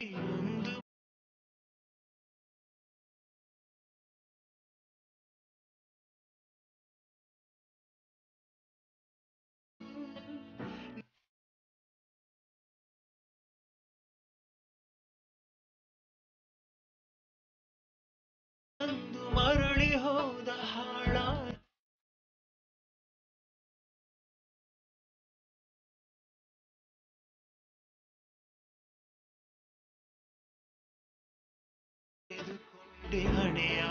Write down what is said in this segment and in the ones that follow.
ಒಂದು ಮರಳಿ ಹೋದ ಹಾಳ ತೆಗೆದುಕೊಂಡೆ ಹಣೆಯ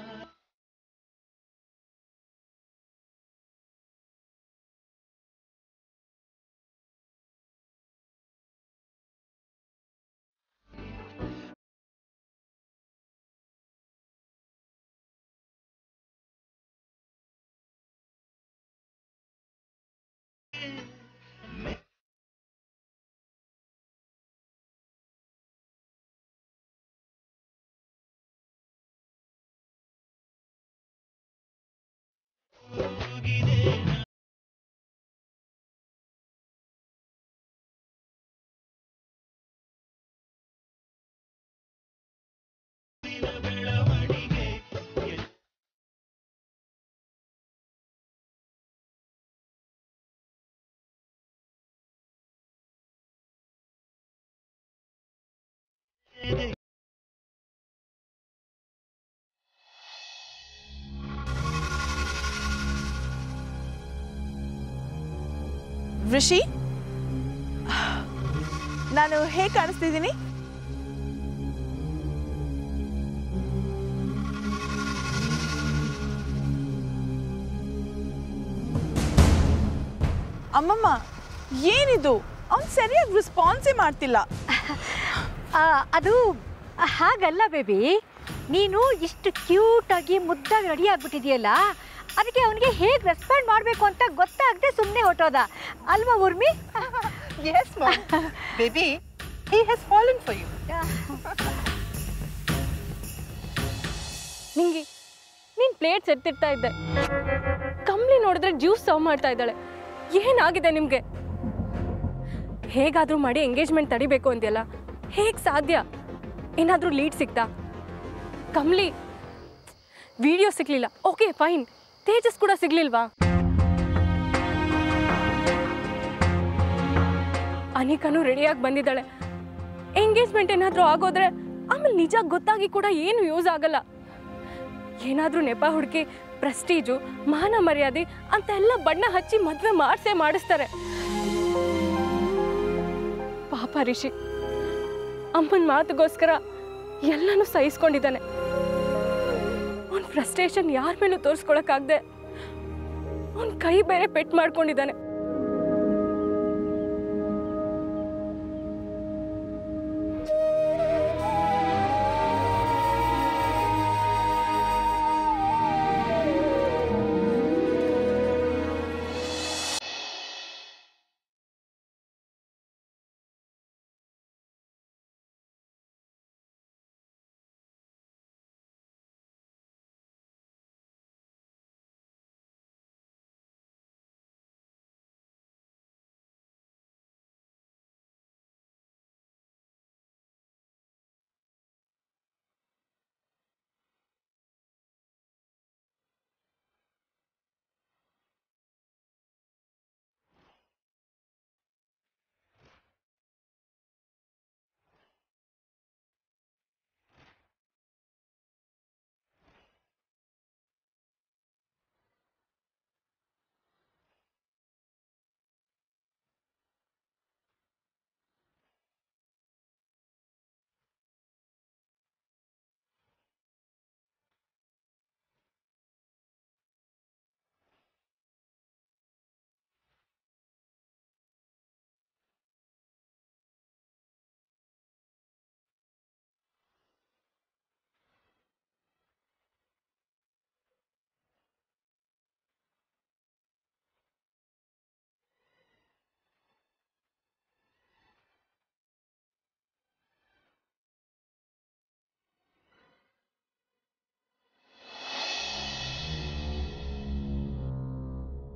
ಬೆಳವಣಿಗೆ ಎದೆ ಋಷಿ ನಾನು ಹೇಗೆ ಕಾಣಿಸ್ತಿದ್ದೀನಿ ಅಮ್ಮಮ್ಮ ಏನಿದು ಅವ್ನು ಸರಿಯಾಗಿ ರೆಸ್ಪಾನ್ಸೇ ಮಾಡ್ತಿಲ್ಲ ಆ, ಅದು ಹಾಗಲ್ಲ ಬೇಬಿ ನೀನು ಇಷ್ಟು ಕ್ಯೂಟಾಗಿ ಮುದ್ದಾಗಿ ರೆಡಿ ಆಗ್ಬಿಟ್ಟಿದೆಯಲ್ಲ ಅದಕ್ಕೆ ಅವನಿಗೆ ಹೇಗೆ ರೆಸ್ಪಾಂಡ್ ಮಾಡಬೇಕು ಅಂತ ಗೊತ್ತಾಗದೆ ಸುಮ್ಮನೆ ಹೊಟ್ಟೋದ ಅಲ್ವಾ ಉರ್ಮಿ Yes, mom. Baby, he has fallen for you. ನಿಂಗೆ ನೀನು ಪ್ಲೇಟ್ಸ್ ಎತ್ತಿರ್ತಾ ಇದ್ದೆ ಕಮ್ಲಿ ನೋಡಿದ್ರೆ ಜ್ಯೂಸ್ ಸರ್ವ್ ಮಾಡ್ತಾ ಇದ್ದಾಳೆ ಏನಾಗಿದೆ ನಿಮಗೆ ಹೇಗಾದರೂ ಮಾಡಿ ಎಂಗೇಜ್ಮೆಂಟ್ ತಡಿಬೇಕು ಅಂದ್ಯಲ್ಲ ಹೇಗೆ ಸಾಧ್ಯ ಏನಾದರೂ ಲೀಡ್ ಸಿಗ್ತಾ ಕಮ್ಲಿ ವಿಡಿಯೋ ಸಿಗ್ಲಿಲ್ಲ ಓಕೆ ಫೈನ್ ತೇಜಸ್ ಕೂಡ ಸಿಗ್ಲಿಲ್ವಾ ಅನಿಕನು ರೆಡಿಯಾಗಿ ಬಂದಿದ್ದಾಳೆ ಎಂಗೇಜ್ಮೆಂಟ್ ಏನಾದರೂ ಆಗೋದ್ರೆ ಆಮೇಲೆ ನಿಜ ಗೊತ್ತಾಗಿ ಕೂಡ ಏನು ಯೂಸ್ ಆಗಲ್ಲ ಏನಾದರೂ ನೆಪ ಹುಡುಕಿ ಪ್ರೆಸ್ಟೀಜು ಮಾನ ಮರ್ಯಾದೆ ಅಂತ ಎಲ್ಲ ಬಣ್ಣ ಹಚ್ಚಿ ಮದುವೆ ಮಾಡಿಸೇ ಮಾಡಿಸ್ತಾರೆ ಪಾಪ ರಿಷಿ ಅಮ್ಮನ ಮಾತುಗೋಸ್ಕರ ಎಲ್ಲನೂ ಸಹಿಸ್ಕೊಂಡಿದ್ದಾನೆ ಅವನ ಫ್ರಸ್ಟ್ರೇಷನ್ ಯಾರ ಮೇಲೂ ತೋರಿಸ್ಕೊಳಕ್ಕಾಗ್ದೆ ಅವನ ಕೈ ಬೇರೆ ಪೆಟ್ ಮಾಡ್ಕೊಂಡಿದ್ದಾನೆ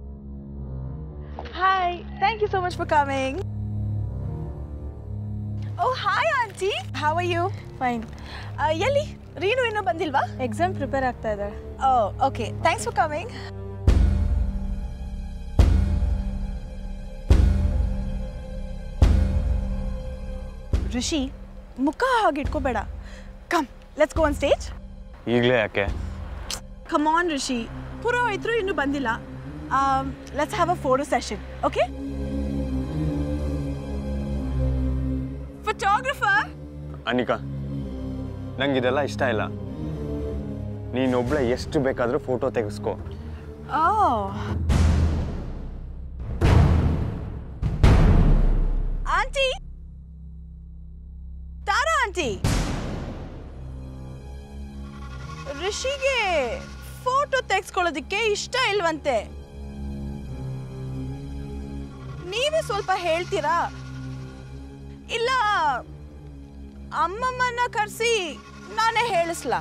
hi thank you so much for coming oh hi aunty how are you fine ಎಲ್ಲಿ ರೀನು ಇನ್ನೂ ಬಂದಿಲ್ವಾ ಎಕ್ಸಾಮ್ ಪ್ರಿಪೇರ್ ಆಗ್ತಾ ಇದ್ದಾಳೆ oh okay thanks for coming Rishi ಮುಖ ಹಾಗೆ ಇಟ್ಕೋಬೇಡ come let's go on stage ಈಗಲೇ ಯಾಕೆ ಕಮ್ ಆನ್ ಋಷಿ ಪುರೋಹಿತರು ಇನ್ನೂ ಬಂದಿಲ್ಲ let's have a photo session okay photographer Anika ನಂಗೆ ಇದೆಲ್ಲ ಇಷ್ಟ ಇಲ್ಲ ನೀನೊಬ್ಳೆ ಎಷ್ಟು ಬೇಕಾದರೂ ಫೋಟೋ ತೆಗೆಸ್ಕೋ ಆಂಟಿ ತಾರಾ ಆಂಟಿ ಋಷಿಗೆ ಫೋಟೋ ತೆಗೆಸ್ಕೊಳ್ಳೋದಕ್ಕೆ ಇಷ್ಟ ಇಲ್ವಂತೆ ನೀವೇ ಸ್ವಲ್ಪ ಹೇಳ್ತೀರಾ ಇಲ್ಲ ಅಮ್ಮಮ್ಮನ ಕರೆಸಿ ನಾನೇ ಹೇಳಿಸ್ಲಾ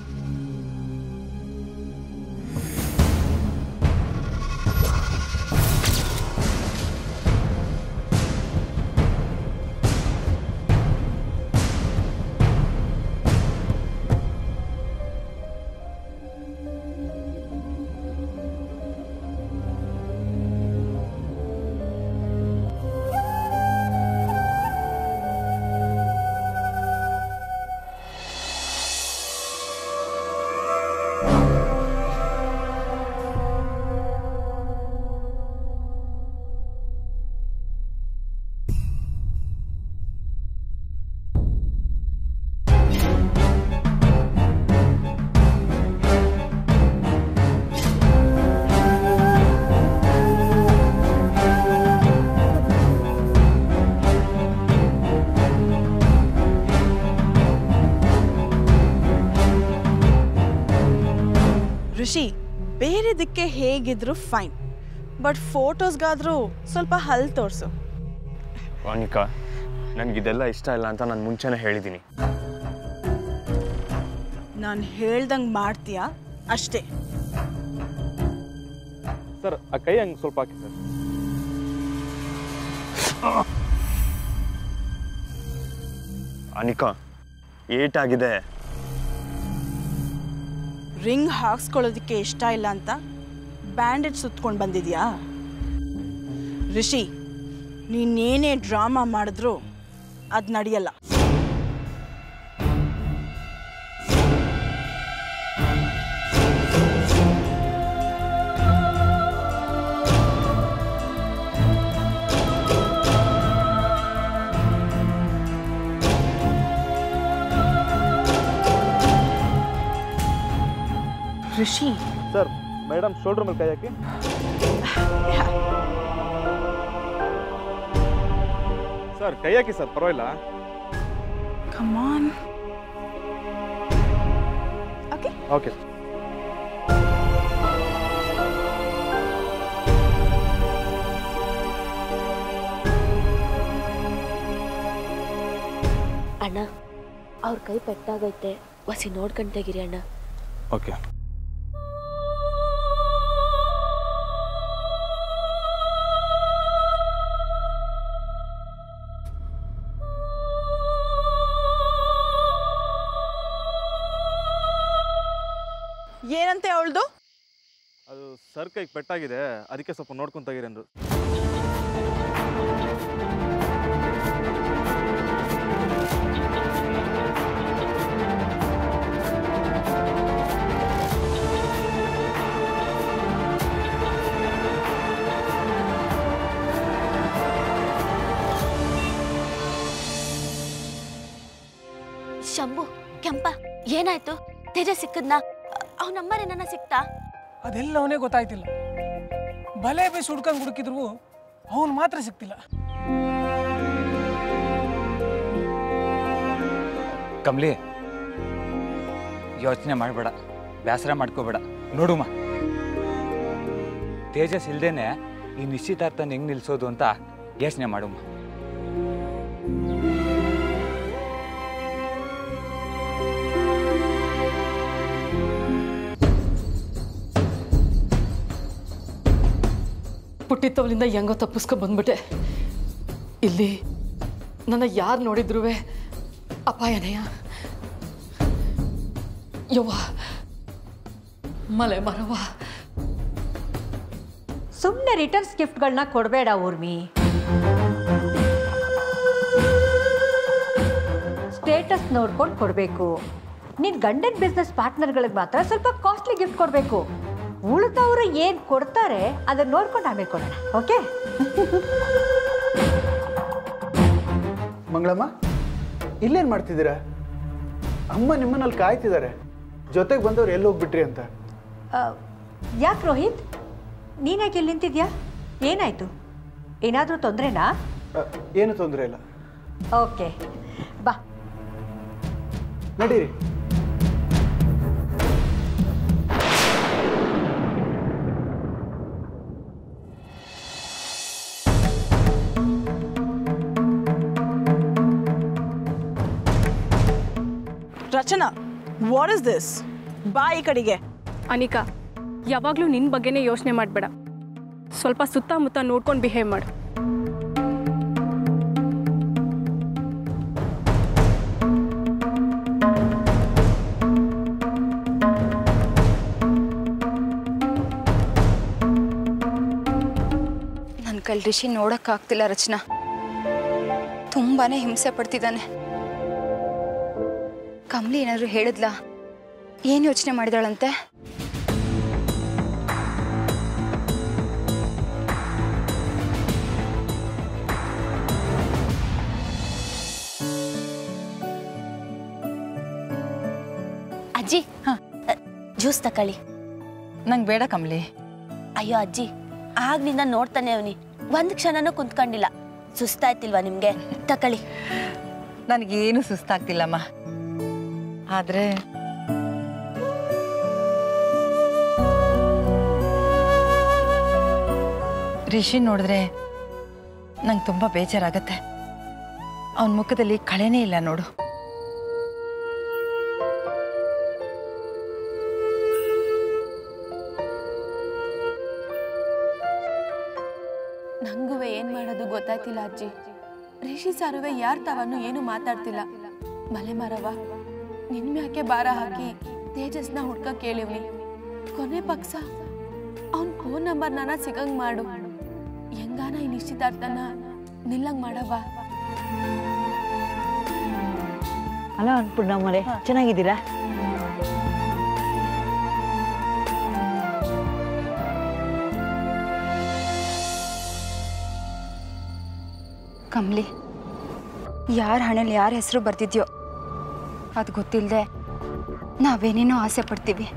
ಋಷಿ ಬೇರೆದಕ್ಕೆ ಹೇಗಿದ್ರು ಫೈನ್ ಬಟ್ ಫೋಟೋಸ್ಗಾದ್ರೂ ಸ್ವಲ್ಪ ಹಲ್ ತೋರಿಸು ಅನಿಕಾ ನನಗಿದೆಲ್ಲ ಇಷ್ಟ ಇಲ್ಲ ಅಂತ ನಾನು ಮುಂಚೆನೇ ಹೇಳಿದ್ದೀನಿ ನಾನು ಹೇಳ್ದಂಗೆ ಮಾಡ್ತೀಯಾ ಅಷ್ಟೇ ಸರ್ ಆ ಕೈ ಹಂಗೆ ಸ್ವಲ್ಪ ಹಾಕಿ ಸರ್ ಅನಿಕಾ ಏಟಾಗಿದೆ ರಿಂಗ್ ಹಾಕ್ಸ್ಕೊಳ್ಳೋದಕ್ಕೆ ಇಷ್ಟ ಇಲ್ಲ ಅಂತ ಬ್ಯಾಂಡೇಜ್ ಸುತ್ಕೊಂಡು ಬಂದಿದ್ಯಾ ರಿಷಿ ನೀನೇನೇ ಡ್ರಾಮಾ ಮಾಡಿದ್ರು ಅದು ನಡೆಯಲ್ಲ ಋಷಿ ಸರ್ ಮೇಡಮ್ ಶೋಲ್ಡರ್ ಮೇಲೆ ಕೈ ಹಾಕಿ ಸರ್ ಕೈ ಹಾಕಿ ಸರ್ ಪರವಾಗಿಲ್ಲ ಕಮಾನ್ ಓಕೆ ಓಕೆ ಅಣ್ಣ ಅವ್ರ ಕೈ ಪೆಟ್ಟಾಗೈತೆ ವಸಿ ನೋಡ್ಕೊಂಡ್ ತೆಗಿರಿ ಅಣ್ಣ ಓಕೆ ಏನಂತೆ ಅವಳ್ದು ಅದು ಸರ್ ಕೈಗೆ ಪೆಟ್ಟಾಗಿದೆ ಅದಕ್ಕೆ ಸ್ವಲ್ಪ ನೋಡ್ಕೊಂತ ತೆಗೀರಿ ಅಂದ್ರು ಶಂಭು ಕೆಂಪ ಏನಾಯ್ತು ತೇಜ ಸಿಕ್ಕದ್ನಾ ಅವ್ನ ನಂಬರ್ ಏನನ್ನ ಸಿಕ್ತಾ ಅದೆಲ್ಲ ಅವನೇ ಗೊತ್ತಾಯ್ತಿಲ್ಲ ಬಲೆ ಬೀಸಿ ಹುಡ್ಕೊಂಡು ಹುಡುಕಿದ್ರು ಅವನು ಮಾತ್ರ ಸಿಕ್ತಿಲ್ಲ ಕಮ್ಲಿ ಯೋಚನೆ ಮಾಡಬೇಡ ಬೇಸರ ಮಾಡ್ಕೋಬೇಡ ನೋಡುಮ ತೇಜಸ್ ಇಲ್ದೇನೆ ಈ ನಿಶ್ಚಿತಾರ್ಥನ ಹೆಂಗ್ ನಿಲ್ಸೋದು ಅಂತ ಯೋಚನೆ ಮಾಡುಮ್ಮ ಪುಟ್ಟಿತ್ತವಳಿಂದ ಹೆಂಗೋ ತಪ್ಪಿಸ್ಕೊ ಬಂದ್ಬಿಟ್ಟೆ ಇಲ್ಲಿ ನನ್ನ ಯಾರು ನೋಡಿದ್ರು ಅಪಾಯನಯ್ಯ ಯವ್ವ ಮಲೆ ಮರವ ಸುಮ್ಮನೆ ರಿಟರ್ನ್ಸ್ ಗಿಫ್ಟ್ಗಳನ್ನ ಕೊಡಬೇಡ ಊರ್ಮಿ ಸ್ಟೇಟಸ್ ನೋಡ್ಕೊಂಡು ಕೊಡಬೇಕು ನಿನ್ನ ಗಂಡನ ಬಿಸ್ನೆಸ್ ಪಾರ್ಟ್ನರ್ಗಳಿಗೆ ಮಾತ್ರ ಸ್ವಲ್ಪ ಕಾಸ್ಟ್ಲಿ ಗಿಫ್ಟ್ ಕೊಡಬೇಕು ಉಳಿದವರು ಏನು ಕೊಡ್ತಾರೆ ಅದನ್ನ ನೋಡ್ಕೊಂಡು ಆಮೇಲೆ ಕೊಡೋಣ ಓಕೆ ಮಂಗಳಮ್ಮ ಇಲ್ಲೇನು ಮಾಡ್ತಿದ್ದೀರಾ ಅಮ್ಮ ನಿಮ್ಮನ್ನಲ್ಲಿ ಕಾಯ್ತಿದ್ದಾರೆ ಜೊತೆಗೆ ಬಂದವ್ರು ಎಲ್ಲಿ ಹೋಗ್ಬಿಟ್ರಿ ಅಂತ ಯಾಕೆ ರೋಹಿತ್ ನೀನಾಗೆ ಎಲ್ಲಿ ನಿಂತಿದ್ಯಾ ಏನಾಯ್ತು ಏನಾದರೂ ತೊಂದರೆನಾ ಅ, ಏನು ತೊಂದರೆ ಇಲ್ಲ ಓಕೆ ಬಾ ನಡೀರಿ ರಚನಾ ವಾಟ್ ಇಸ್ ದಿಸ್ ಬಾ ಈ ಕಡೆಗೆ ಅನಿಕಾ ಯಾವಾಗಲೂ ನಿನ್ನ ಬಗ್ಗೆನೇ ಯೋಚನೆ ಮಾಡಬೇಡ ಸ್ವಲ್ಪ ಸುತ್ತಮುತ್ತ ನೋಡ್ಕೊಂಡು ಬಿಹೇವ್ ಮಾಡು ನನ್ನ ಕೈಲಿ ರಿಷಿ ನೋಡೋಕ್ಕಾಗ್ತಿಲ್ಲ ರಚನಾ ತುಂಬಾನೇ ಹಿಂಸೆ ಪಡ್ತಿದ್ದಾನೆ ಕಮಲಿ ಏನಾದ್ರು ಹೇಳಿದ್ಲಾ ಏನು ಯೋಚನೆ ಮಾಡಿದಾಳಂತೆ ಅಜ್ಜಿ ಜ್ಯೂಸ್ ತಕೊಳ್ಳಿ ನಂಗೆ ಬೇಡ ಕಮಲಿ ಅಯ್ಯೋ ಅಜ್ಜಿ ಆಗ್ನಿಂದ ನೋಡ್ತಾನೆ ಅವನಿ ಒಂದ್ ಕ್ಷಣನೂ ಕುಂತ್ಕೊಂಡಿಲ್ಲ ಸುಸ್ತಾಯ್ತಿಲ್ವಾ ನಿಮ್ಗೆ ತಕೊಳ್ಳಿ ನನಗೇನು ಸುಸ್ತಾಗ್ತಿಲ್ಲಮ್ಮ ಆದರೆ ರಿಷಿ ನೋಡಿದ್ರೆ ನಂಗೆ ತುಂಬ ಬೇಜಾರಾಗತ್ತೆ ಅವನ ಮುಖದಲ್ಲಿ ಕಳೆನೇ ಇಲ್ಲ ನೋಡು ನಂಗೂ ಏನ್ ಮಾಡೋದು ಗೊತ್ತಾಯ್ತಿಲ್ಲ ಅಜ್ಜಿ ರಿಷಿ ಸಾರುವೆ ಯಾರ್ ತಾವನ್ನು ಏನು ಮಾತಾಡ್ತಿಲ್ಲ ಮಲೆ ಮರವ ನಿನ್ ಮ್ಯಾಕೆ ಭಾರ ಹಾಕಿ ತೇಜಸ್ನ ಹುಡ್ಕ ಕೇಳಿವ್ನಿ ಕೊನೆ ಪಕ್ಷ ಅವನ್ ಫೋನ್ ನಂಬರ್ ನಾನ ಸಿಗಂಗ್ ಮಾಡು ಹೆಂಗಾನ ಈ ನಿಶ್ಚಿತಾರ್ಥನ ನಿಲ್ಲಂಗ್ ಮಾಡವ ಹಲೋ ಅನ್ಪೂರ್ಣಮ್ಮರೇ ಚೆನ್ನಾಗಿದ್ದೀರಾ ಕಮಲಿ ಯಾರ ಹಣೆಯಲ್ಲಿ ಯಾರ ಹೆಸರು ಬರ್ತಿದ್ಯೋ ಅದು ಗೊತ್ತಿಲ್ಲದೆ ನಾವೇನೇನೋ ಆಸೆ ಪಡ್ತೀವಿ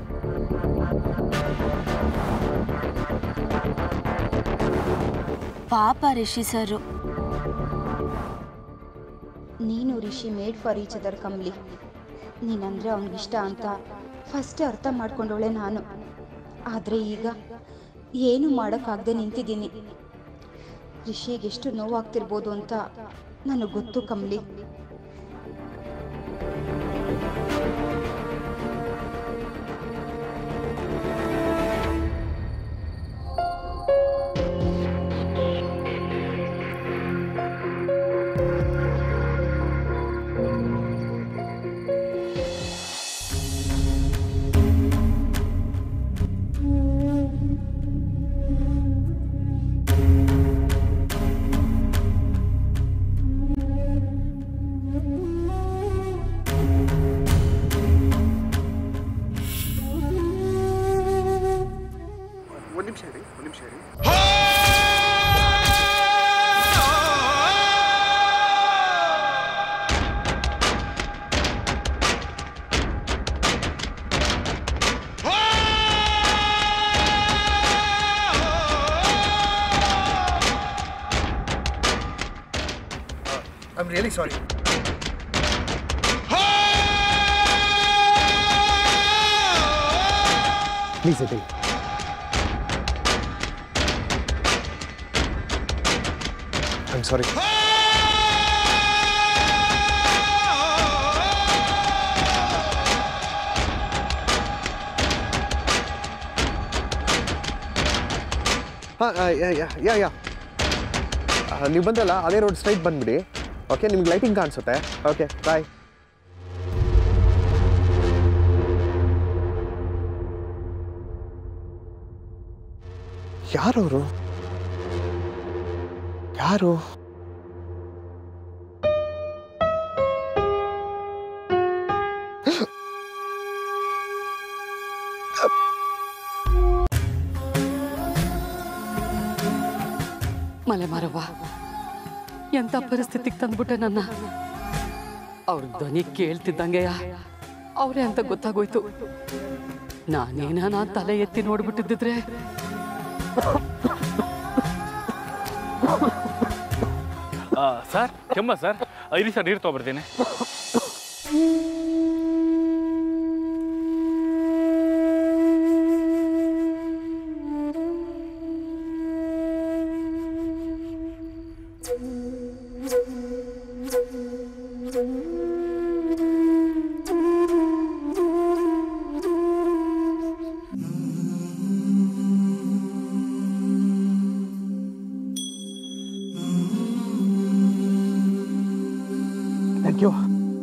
ಪಾಪ ರಿಷಿ ಸರು ನೀನು Rishi made for each other Kamli ನೀನಂದ್ರೆ ಅವನಿಗಿಷ್ಟ ಅಂತ ಫಸ್ಟೇ ಅರ್ಥ ಮಾಡ್ಕೊಂಡವಳೆ ನಾನು ಆದರೆ ಈಗ ಏನು ಮಾಡೋಕ್ಕಾಗದೆ ನಿಂತಿದ್ದೀನಿ ರಿಷಿಗೆ ಎಷ್ಟು ನೋವಾಗ್ತಿರ್ಬೋದು ಅಂತ ನನಗೆ ಗೊತ್ತು ಕಮ್ಲಿ ಒಂದು ನಿಮಿಷ ಇರಿ ಒಂದು ನಿಮಿಷ ಇರಿ I am really sorry please it I am sorry ಹಾಂ ಯಾ ಯಾ ಯಾ ನೀವು ಬಂದಲ್ಲ ಅದೇ ರೋಡ್ ಸ್ಟ್ರೈಟ್ ಬಂದ್ಬಿಡಿ ಓಕೆ ನಿಮ್ಗೆ ಲೈಟಿಂಗ್ ಕಾಣಿಸುತ್ತೆ ಓಕೆ ಬಾಯ್ ಯಾರವರು ಯಾರು ಮಲೆ ಮಾರವ್ವ ಎಂಥ ಪರಿಸ್ಥಿತಿಗೆ ತಂದ್ಬಿಟ್ಟೆ ನನ್ನ ಅವ್ರ ಧ್ವನಿ ಕೇಳ್ತಿದ್ದಂಗೆಯ ಅವರೇ ಅಂತ ಗೊತ್ತಾಗೋಯ್ತು ನಾನೇನ ನಾನು ತಲೆ ಎತ್ತಿ ನೋಡ್ಬಿಟ್ಟಿದ್ದಿದ್ರೆ ಸರ್ ಕೆಮ್ಮ ಸರ್ ಐದು ಸರ್ ನೀರು ತೊಗೊಬರ್ತೀನಿ ಥ್ಯಾಂಕ್ ಯು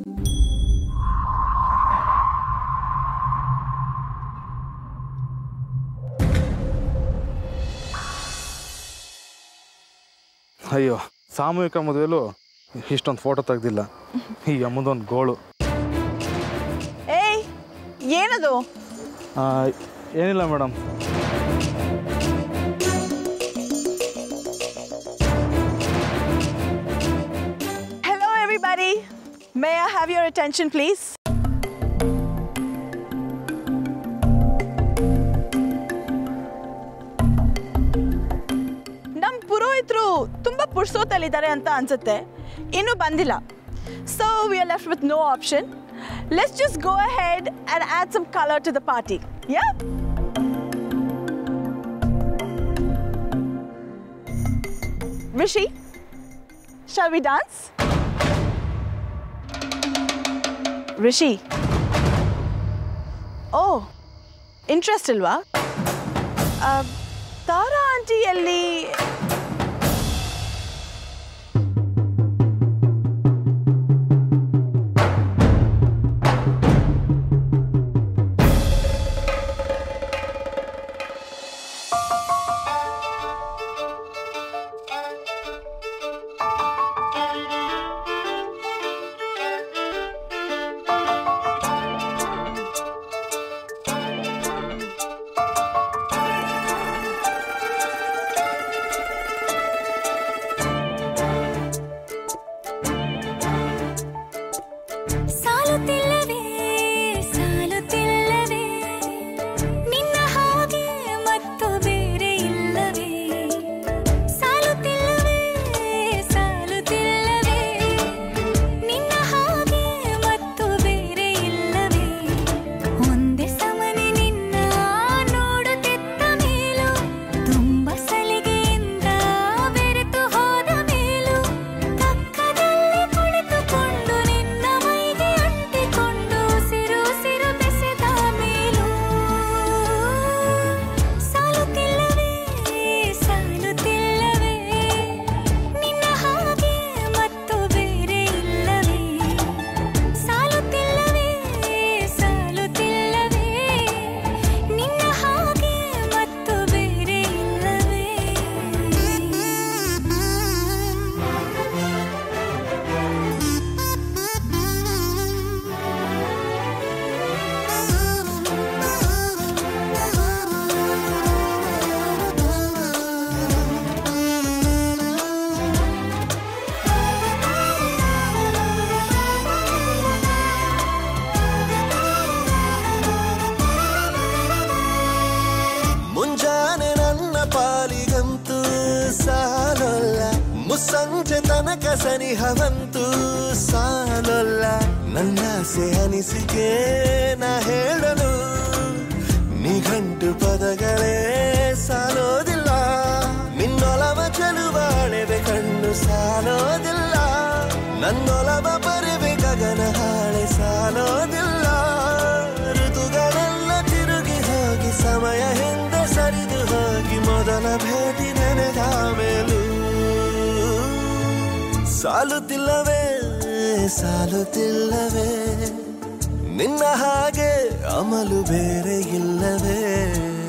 ಅಯ್ಯೋ ಸಾಮೂಹಿಕ ಮದುವೆಲೂ ಇಷ್ಟೊಂದು ಫೋಟೋ ತೆಗ್ದಿಲ್ಲ ಈ ಅಮ್ಮದೊಂದು ಗೋಳು ಏಯ್ ಏನದು ಆ, ಏನಿಲ್ಲ madam Hello, everybody. May I have your attention, please? ನಮ್ಮ ಪುರೋಹಿತರು ತುಂಬ ಪುರ್ಸೋತಲ್ಲಿದ್ದಾರೆ ಅಂತ ಅನ್ಸುತ್ತೆ ಇನ್ನೂ ಬಂದಿಲ್ಲ so we are left with no option let's just go ahead and add some colour to the party yeah Rishi, shall we dance? Rishi oh interest ಇಲ್ವಾ ಆ, ತಾರಾ aunty ಎಲ್ಲಿ ಸಾಲುತ್ತಿಲ್ಲವೇ ಸಾಲುತ್ತಿಲ್ಲವೇ ನಿನ್ನ ಹಾಗೆ ಮತ್ತು ಬೇರೆ ಇಲ್ಲವೇ ಸಾಲುತ್ತಿಲ್ಲವೇ ಸಾಲುತ್ತಿಲ್ಲವೇ ನಿನ್ನ ಹಾಗೆ ಮತ್ತು ಬೇರೆ ಇಲ್ಲವೇ ಒಂದೇ ಸಮನೆ ನಿನ್ನ ನೋಡುತ್ತಿದ್ದ ಮೇಲೂ ತುಂಬ ಸಲಿಗೆಯಿಂದ ಬೆರೆತು ಹೋದ ಮೇಲೂ ಪಕ್ಕದಲ್ಲಿ ಕುಳಿತುಕೊಂಡು ನಿನ್ನ ಮೈಗೆ ಅಂಟಿಕೊಂಡು ಸಿರು ಸಿರು ಬೆಸೆದ ಮೇಲೂ ಸಾಲುತ್ತಿಲ್ಲವೇ ಸಾಲುತ್ತಿಲ್ಲವೇ ನಿನ್ನ ಹಾಗೆ ಮತ್ತು ಬೇರೆ ಇಲ್ಲವೇ ಸಾಲುತ್ತಿಲ್ಲವೇ ಸಾಲುತ್ತಿಲ್ಲವೇ ನಿನ್ನ ಹಾಗೆ ಮತ್ತು ಬೇರೆ ಇಲ್ಲವೇ ಮುಂಜಾನೆ ನನ್ನ ಪಾಲಿಗಂತೂ ಸಾಲೊಲ್ಲ ಮುಸ್ಸಂಜೆ ತನಕ ಸನಿಹವಂತೂ ಸಾಲೊಲ್ಲ ನನ್ನಾಸೆ ಅನಿಸಿಕೆ ನಾ ಹೇಳಲು ನಿಘಂಟು ಪದಗಳೇ ಸಾಲೋದಿಲ್ಲ ನಿನ್ನೊಲವ ಚೆಲುವಾಳೆವೆ ಕಣ್ಣು ಸಾಲೋದಿಲ್ಲ ನನ್ನೊಲವ ಬರೆವೆ ಗಗನ ಹಾಳೆ ಸಾಲೋದಿಲ್ಲ ಋತುಗಳೆಲ್ಲ ತಿರುಗಿ ಹೋಗಿ ಸಮಯ ಹಿಂದೆ ಸರಿದು ಹೋಗಿ ಮೊದಲ ಭೇಟಿ ನೆನೆದ ಮೇಲೂ ಸಾಲುತ್ತಿಲ್ಲವೇ ಸಾಲುತ್ತಿಲ್ಲವೇ ನಿನ್ನ ಹಾಗೆ ಅಮಲು ಬೇರೆ ಇಲ್ಲವೇ